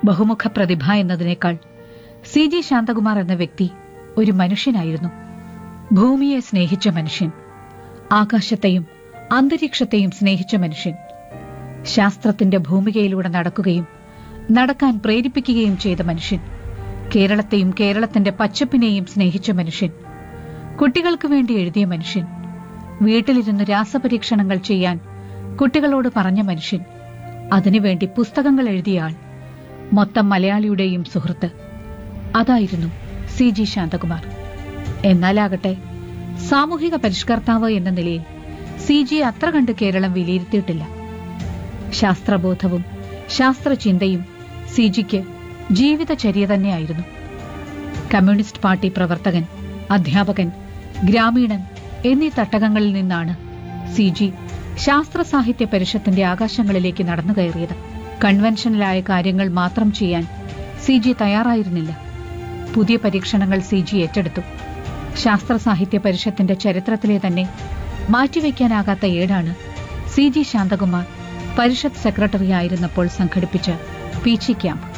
ബഹുമുഖ പ്രതിഭ എന്നതിനേക്കാൾ C G Shantakumar എന്ന വ്യക്തി ഒരു മനുഷ്യനായിരുന്നു ഭൂമിയെ സ്നേഹിച്ച മനുഷ്യൻ ആകാശത്തെയും അന്തരീക്ഷത്തെയും സ്നേഹിച്ച മനുഷ്യൻ ശാസ്ത്രത്തിന്റെ ഭൂമികയിലൂടെ നടക്കുകയും നടക്കാൻ പ്രേരിപ്പിക്കുകയും ചെയ്ത മനുഷ്യൻ കേരളത്തെയും കേരളത്തിന്റെ പച്ചപ്പിനെയും സ്നേഹിച്ച മനുഷ്യൻ കുട്ടികൾക്ക് വേണ്ടി എഴുതിയ മനുഷ്യൻ വീട്ടിലിരുന്ന് രാസപരീക്ഷണങ്ങൾ ചെയ്യാൻ കുട്ടികളോട് പറഞ്ഞ മനുഷ്യൻ അതിനുവേണ്ടി പുസ്തകങ്ങൾ എഴുതിയ ആൾ മൊത്തം മലയാളിയുടെയും സുഹൃത്ത് അതായിരുന്നു സി ജി ശാന്തകുമാർ എന്നാലാകട്ടെ സാമൂഹിക പരിഷ്കർത്താവ് എന്ന നിലയിൽ സി ജി അത്ര കണ്ട് കേരളം വിലയിരുത്തിയിട്ടില്ല ശാസ്ത്രബോധവും ശാസ്ത്രചിന്തയും സി ജിക്ക് ജീവിതചര്യ തന്നെയായിരുന്നു കമ്മ്യൂണിസ്റ്റ് പാർട്ടി പ്രവർത്തകൻ അധ്യാപകൻ ഗ്രാമീണൻ എന്നീ തട്ടകങ്ങളിൽ നിന്നാണ് സി ജി ശാസ്ത്ര സാഹിത്യ പരിഷത്തിന്റെ ആകാശങ്ങളിലേക്ക് നടന്നു കയറിയത് കൺവെൻഷനിലായ കാര്യങ്ങൾ മാത്രം ചെയ്യാൻ സി ജി തയ്യാറായിരുന്നില്ല പുതിയ പരീക്ഷണങ്ങൾ സി ജി ഏറ്റെടുത്തു ശാസ്ത്ര സാഹിത്യ പരിഷത്തിന്റെ ചരിത്രത്തിലെ തന്നെ മാറ്റിവെക്കാനാകാത്ത ഏടാണ് സി ജി ശാന്തകുമാർ പരിഷത്ത് സെക്രട്ടറി ആയിരുന്നപ്പോൾ സംഘടിപ്പിച്ച പീച്ചി ക്യാമ്പ്